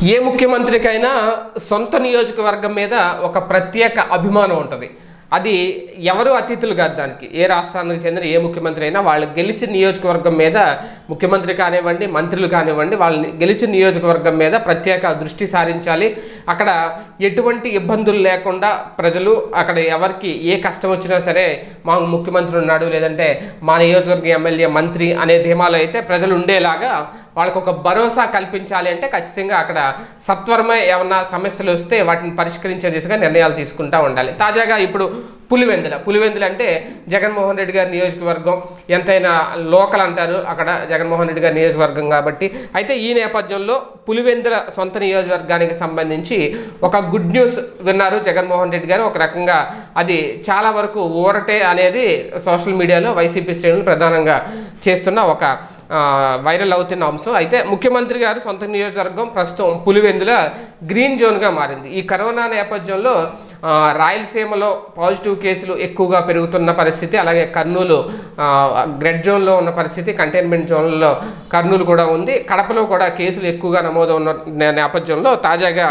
ఏ ముఖ్యమంత్రికైనా సొంత నియోజకవర్గం మీద ఒక ప్రత్యేక అభిమానం ఉంటుంది అది ఎవరు అతిథులు కాదు దానికి ఏ రాష్ట్రానికి చెందిన ఏ ముఖ్యమంత్రి అయినా వాళ్ళు గెలిచిన నియోజకవర్గం మీద ముఖ్యమంత్రి కానివ్వండి మంత్రులు కానివ్వండి వాళ్ళని గెలిచిన నియోజకవర్గం మీద ప్రత్యేక దృష్టి సారించాలి అక్కడ ఎటువంటి ఇబ్బందులు లేకుండా ప్రజలు అక్కడ ఎవరికి ఏ కష్టం వచ్చినా సరే మా ముఖ్యమంత్రి ఉన్నాడు లేదంటే మా నియోజకవర్గం ఎమ్మెల్యే మంత్రి అనే ధీమాలో అయితే ప్రజలు ఉండేలాగా వాళ్ళకు ఒక భరోసా కల్పించాలి అంటే ఖచ్చితంగా అక్కడ సత్వరమే ఏమన్నా సమస్యలు వస్తే వాటిని పరిష్కరించే దిశగా నిర్ణయాలు తీసుకుంటూ ఉండాలి తాజాగా ఇప్పుడు పులివెందుల పులివెందుల అంటే జగన్మోహన్ రెడ్డి గారి నియోజకవర్గం ఎంతైనా లోకల్ అంటారు అక్కడ జగన్మోహన్ రెడ్డి గారి నియోజకవర్గం కాబట్టి అయితే ఈ నేపథ్యంలో పులివెందుల సొంత నియోజకవర్గానికి సంబంధించి ఒక గుడ్ న్యూస్ విన్నారు జగన్మోహన్ రెడ్డి గారు ఒక రకంగా అది చాలా వరకు ఊరటే అనేది సోషల్ మీడియాలో వైసీపీ శ్రేణులు ప్రధానంగా చేస్తున్న ఒక ఆ, వైరల్ అవుతున్న అంశం అయితే ముఖ్యమంత్రి గారు సొంత నియోజకవర్గం ప్రస్తుతం పులివెందుల గ్రీన్ జోన్గా మారింది ఈ కరోనా నేపథ్యంలో ఆ, రాయలసీమలో పాజిటివ్ కేసులు ఎక్కువగా పెరుగుతున్న పరిస్థితి అలాగే కర్నూలు ఆ, రెడ్ జోన్లో ఉన్న పరిస్థితి కంటైన్మెంట్ జోన్లో కర్నూలు కూడా ఉంది కడపలో కూడా కేసులు ఎక్కువగా నమోదు ఉన్న నే- నేపథ్యంలో తాజాగా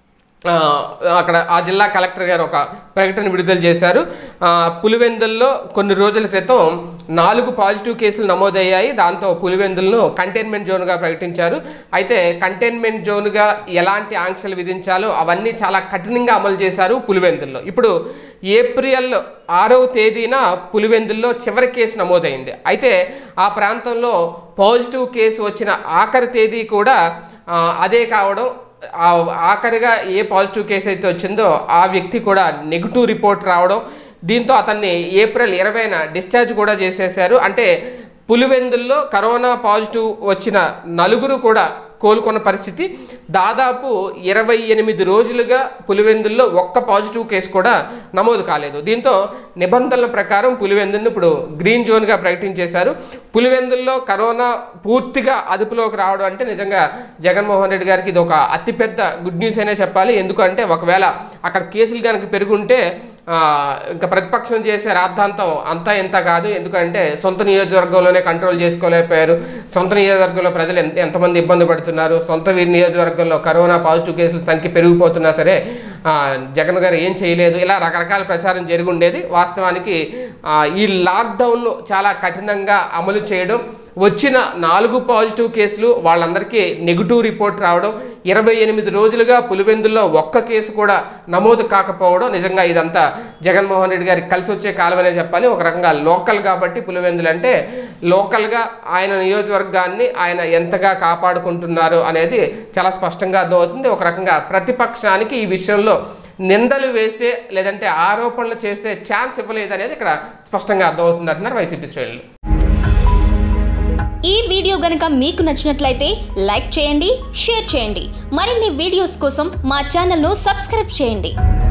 ఆ, అక్కడ ఆ జిల్లా కలెక్టర్ గారు ఒక ప్రకటన విడుదల చేశారు ఆ, పులివెందుల్లో కొన్ని రోజుల క్రితం నాలుగు పాజిటివ్ కేసులు నమోదయ్యాయి దాంతో పులివెందులను కంటైన్మెంట్ జోన్గా ప్రకటించారు అయితే కంటైన్మెంట్ జోన్గా ఎలాంటి ఆంక్షలు విధించాలో అవన్నీ చాలా కఠినంగా అమలు చేశారు పులివెందుల్లో ఇప్పుడు ఏప్రిల్ ఆరవ తేదీన పులివెందుల్లో చివరి కేసు నమోదైంది అయితే ఆ ప్రాంతంలో పాజిటివ్ కేసు వచ్చిన ఆఖరి తేదీ కూడా ఆ, అదే కావడం ఆ ఆఖరిగా ఏ పాజిటివ్ కేసు అయితే వచ్చిందో ఆ వ్యక్తి కూడా నెగిటివ్ రిపోర్ట్ రావడం దీంతో అతన్ని ఏప్రిల్ ఇరవైన డిశ్చార్జ్ కూడా చేసేశారు అంటే పులివెందుల్లో కరోనా పాజిటివ్ వచ్చిన నలుగురు కూడా కోలుకున్న పరిస్థితి దాదాపు ఇరవై ఎనిమిది రోజులుగా పులివెందుల్లో ఒక్క పాజిటివ్ కేసు కూడా నమోదు కాలేదు దీంతో నిబంధనల ప్రకారం పులివెందులను ఇప్పుడు గ్రీన్ జోన్గా ప్రకటించేశారు పులివెందుల్లో కరోనా పూర్తిగా అదుపులోకి రావడం అంటే నిజంగా జగన్మోహన్ రెడ్డి గారికి ఇది ఒక అతిపెద్ద గుడ్ న్యూస్ అనే చెప్పాలి ఎందుకంటే ఒకవేళ అక్కడ కేసులు కనుక పెరుగుంటే ఆ, ఇంకా ప్రతిపక్షం చేసే రాద్ధాంతం అంతా ఇంత కాదు ఎందుకంటే సొంత నియోజకవర్గంలోనే కంట్రోల్ చేసుకోలేకపోయారు సొంత నియోజకవర్గంలో ప్రజలు ఎంత ఎంతమంది ఇబ్బంది పడుతున్నారు సొంత వీరి నియోజకవర్గంలో కరోనా పాజిటివ్ కేసుల సంఖ్య పెరిగిపోతున్నా సరే ఆ, జగన్ గారు ఏం చేయలేదు ఇలా రకరకాల ప్రచారం జరిగి ఉండేది వాస్తవానికి ఆ, ఈ లాక్డౌన్ చాలా కఠినంగా అమలు చేయడం వచ్చిన నాలుగు పాజిటివ్ కేసులు వాళ్ళందరికీ నెగిటివ్ రిపోర్ట్ రావడం ఇరవై ఎనిమిది రోజులుగా పులివెందుల్లో ఒక్క కేసు కూడా నమోదు కాకపోవడం నిజంగా ఇదంతా జగన్మోహన్ రెడ్డి గారికి కలిసి వచ్చే కాలం అనే చెప్పాలి ఒక రకంగా లోకల్ కాబట్టి పులివెందులు అంటే లోకల్గా ఆయన నియోజకవర్గాన్ని ఆయన ఎంతగా కాపాడుకుంటున్నారు అనేది చాలా స్పష్టంగా అర్థమవుతుంది ఒక రకంగా ప్రతిపక్షానికి ఈ విషయంలో నిందలు వేసే లేదంటే ఆరోపణలు చేసే ఛాన్స్ ఇవ్వలేదు అనేది ఇక్కడ స్పష్టంగా అర్థమవుతుంది అంటున్నారు వైసీపీ శ్రేణులు ఈ వీడియో గనుక మీకు నచ్చినట్లయితే లైక్ చేయండి షేర్ చేయండి మరిన్ని వీడియోస్ కోసం మా ఛానల్ను సబ్స్క్రైబ్ చేయండి